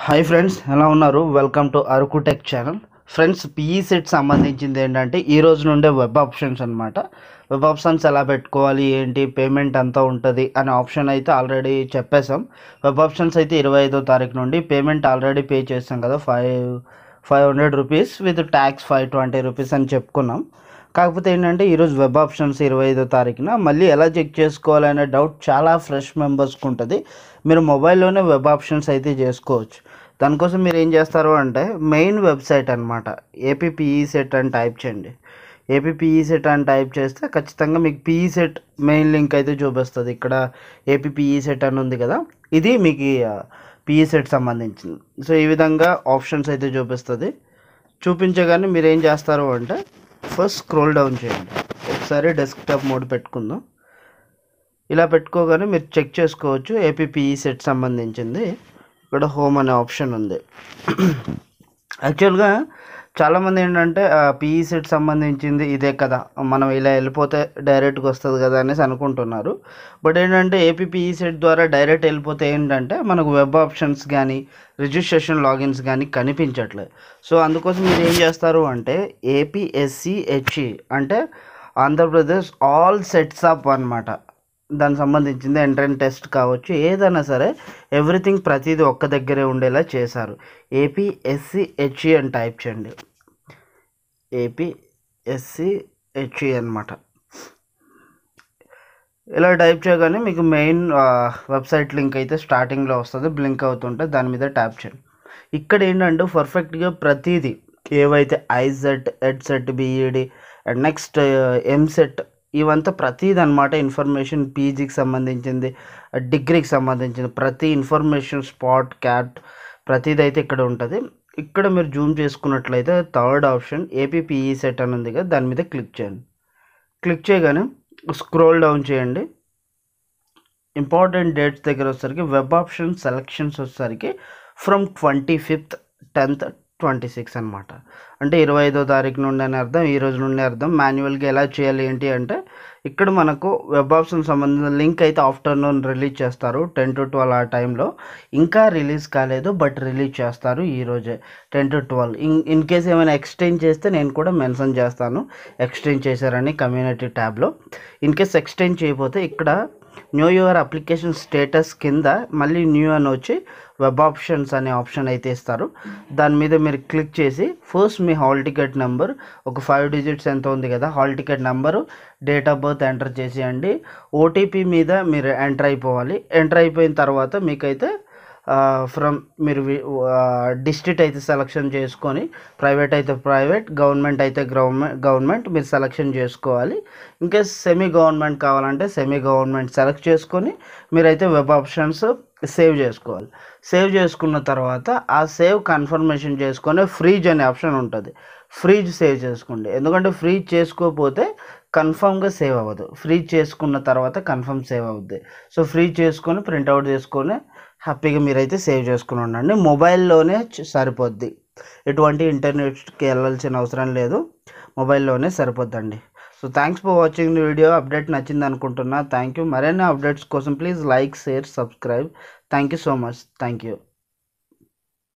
hi friends ఎలా ఉన్నారు welcome to Araku tech channel friends PE set సంబంధించింది ఏంటంటే ఈ రోజు నుండే వెబ్ ఆప్షన్స్ అనమాట వెబ్ ఆప్షన్స్ ఎలా పెట్టుకోవాలి ఏంటి పేమెంట్ ఎంత ఉంటుంది అనే ఆప్షన్ అయితే ఆల్రెడీ చెప్పేసాం వెబ్ ఆప్షన్స్ అయితే ఇరవై ఐదో తారీఖు నుండి పేమెంట్ ఆల్రెడీ పే చేస్తాం కదా five five hundred rupees with tax five twenty rupees అని చెప్పుకున్నాం కాకపోతే ఏంటంటే ఈరోజు వెబ్ ఆప్షన్స్ ఇరవై ఐదో తారీఖున మళ్ళీ ఎలా చెక్ చేసుకోవాలనే డౌట్ చాలా ఫ్రెష్ మెంబర్స్కి ఉంటుంది మీరు మొబైల్లోనే వెబ్ ఆప్షన్స్ అయితే చేసుకోవచ్చు దానికోసం మీరు ఏం చేస్తారు అంటే మెయిన్ వెబ్సైట్ అనమాట ఏపీపీఈ సెట్ అని టైప్ చేయండి ఏపీపీఈ సెట్ అని టైప్ చేస్తే ఖచ్చితంగా మీకు పీఈ సెట్ మెయిన్ లింక్ అయితే చూపిస్తుంది ఇక్కడ ఏపీపీఈ సెట్ అని ఉంది కదా ఇది మీకు పీఈ సెట్ సంబంధించింది సో ఈ విధంగా ఆప్షన్స్ అయితే చూపిస్తుంది చూపించగానే మీరు ఏం చేస్తారు అంటే ఫస్ట్ స్క్రోల్ డౌన్ చేయండి ఒకసారి డెస్క్టాప్ మోడ్ పెట్టుకుందాం ఇలా పెట్టుకోగానే మీరు చెక్ చేసుకోవచ్చు ఏపీపీఈ సెట్ సంబంధించింది ఇక్కడ హోమ్ అనే ఆప్షన్ ఉంది యాక్చువల్గా చాలామంది ఏంటంటే పీఈ సెట్ సంబంధించింది ఇదే కదా మనం ఇలా వెళ్ళిపోతే డైరెక్ట్గా వస్తుంది కదా అనేసి అనుకుంటున్నారు బట్ ఏంటంటే ఏపీపీఈ సెట్ ద్వారా డైరెక్ట్ వెళ్ళిపోతే ఏంటంటే మనకు వెబ్ ఆప్షన్స్ కానీ రిజిస్ట్రేషన్ లాగిన్స్ కానీ కనిపించట్లేదు సో అందుకోసం మీరు ఏం చేస్తారు అంటే ఏపీఎస్సిహెచ్ఈ అంటే ఆంధ్రప్రదేశ్ ఆల్ సెట్స్ అప్ అనమాట దానికి సంబంధించింది ఎంట్రన్ టెస్ట్ కావచ్చు ఏదైనా సరే ఎవ్రీథింగ్ ప్రతిదీ ఒక్క దగ్గరే ఉండేలా చేశారు ఏపీఎస్సిహెచ్ఈ అని టైప్ చేయండి ఏపీఎస్సిహెచ్ఈ అనమాట ఇలా టైప్ చేయగానే మీకు మెయిన్ వెబ్సైట్ లింక్ అయితే స్టార్టింగ్లో వస్తుంది బ్లింక్ అవుతుంటే దాని మీద ట్యాప్ చేయండి ఇక్కడ ఏంటంటే పర్ఫెక్ట్గా ప్రతిదీ ఏవైతే ICET EdCET BEd and next EAMCET ఇవంతా ప్రతిది అనమాట ఇన్ఫర్మేషన్ పీజీకి సంబంధించింది డిగ్రీకి సంబంధించింది ప్రతి ఇన్ఫర్మేషన్ స్పాట్ క్యాట్ ప్రతిది అయితే ఇక్కడ ఉంటుంది ఇక్కడ మీరు జూమ్ చేసుకున్నట్లయితే థర్డ్ ఆప్షన్ ఏపీపీఈ సెట్ అని ఉంది కదా దాని మీద క్లిక్ చేయండి క్లిక్ చేయగానే స్క్రోల్ డౌన్ చేయండి ఇంపార్టెంట్ డేట్స్ దగ్గర వచ్చేసరికి వెబ్ ఆప్షన్ సెలెక్షన్స్ వచ్చేసరికి from twenty fifth tenth twenty six అనమాట అంటే ఇరవై ఐదో తారీఖు నుండి అని అర్థం ఈ రోజు నుండి అర్థం మాన్యువల్గా ఎలా చేయాలి ఏంటి అంటే ఇక్కడ మనకు వెబ్ ఆప్షన్ సంబంధించిన లింక్ అయితే ఆఫ్టర్నూన్ రిలీజ్ చేస్తారు టెన్ టు ట్వెల్వ్ ఆ టైంలో ఇంకా రిలీజ్ కాలేదు బట్ రిలీజ్ చేస్తారు ఈరోజే ten to twelve in in case ఏమైనా ఎక్స్టెండ్ చేస్తే నేను కూడా మెన్షన్ చేస్తాను ఎక్స్టెండ్ చేశారని కమ్యూనిటీ ట్యాబ్లో ఇన్ కేస్ ఎక్స్టెండ్ చేయకపోతే ఇక్కడ న్యూ యువర్ అప్లికేషన్ స్టేటస్ కింద మళ్ళీ న్యూ అని వచ్చి వెబ్ ఆప్షన్స్ అనే ఆప్షన్ అయితే ఇస్తారు దాని మీద మీరు క్లిక్ చేసి ఫస్ట్ మీ హాల్ టికెట్ నెంబర్ ఒక ఫైవ్ డిజిట్స్ ఎంత ఉంది కదా hall ticket number date of birth enter చేసేయండి ఓటీపీ మీద మీరు ఎంటర్ అయిపోవాలి ఎంటర్ అయిపోయిన తర్వాత మీకైతే ఫ్రమ్ మీరు డిస్ట్రిక్ట్ అయితే సెలక్షన్ చేసుకొని ప్రైవేట్ అయితే ప్రైవేట్ గవర్నమెంట్ అయితే గవర్నమెంట్ గవర్నమెంట్ మీరు సెలక్షన్ చేసుకోవాలి ఇంకా సెమీ గవర్నమెంట్ కావాలంటే సెమీ గవర్నమెంట్ సెలెక్ట్ చేసుకొని మీరైతే వెబ్ ఆప్షన్స్ సేవ్ చేసుకోవాలి సేవ్ చేసుకున్న తర్వాత ఆ సేవ్ కన్ఫర్మేషన్ చేసుకొని ఫ్రీజ్ అనే ఆప్షన్ ఉంటుంది ఫ్రీజ్ సేవ్ చేసుకోండి ఎందుకంటే ఫ్రీజ్ చేసుకోకపోతే కన్ఫామ్గా సేవ్ అవ్వదు ఫ్రీజ్ చేసుకున్న తర్వాత కన్ఫర్మ్ సేవ్ అవుద్ది సో ఫ్రీజ్ చేసుకొని ప్రింట్అవుట్ చేసుకొని హ్యాపీగా మీరైతే సేవ్ చేసుకుని ఉండండి మొబైల్లోనే సరిపోద్ది ఎటువంటి ఇంటర్నెట్కి వెళ్ళాల్సిన అవసరం లేదు మొబైల్లోనే సరిపోద్దండి so thanks for watching video update నచ్చింది అనుకుంటున్నా థ్యాంక్ యూ మరిన్ని అప్డేట్స్ కోసం please like share subscribe thank you so much thank you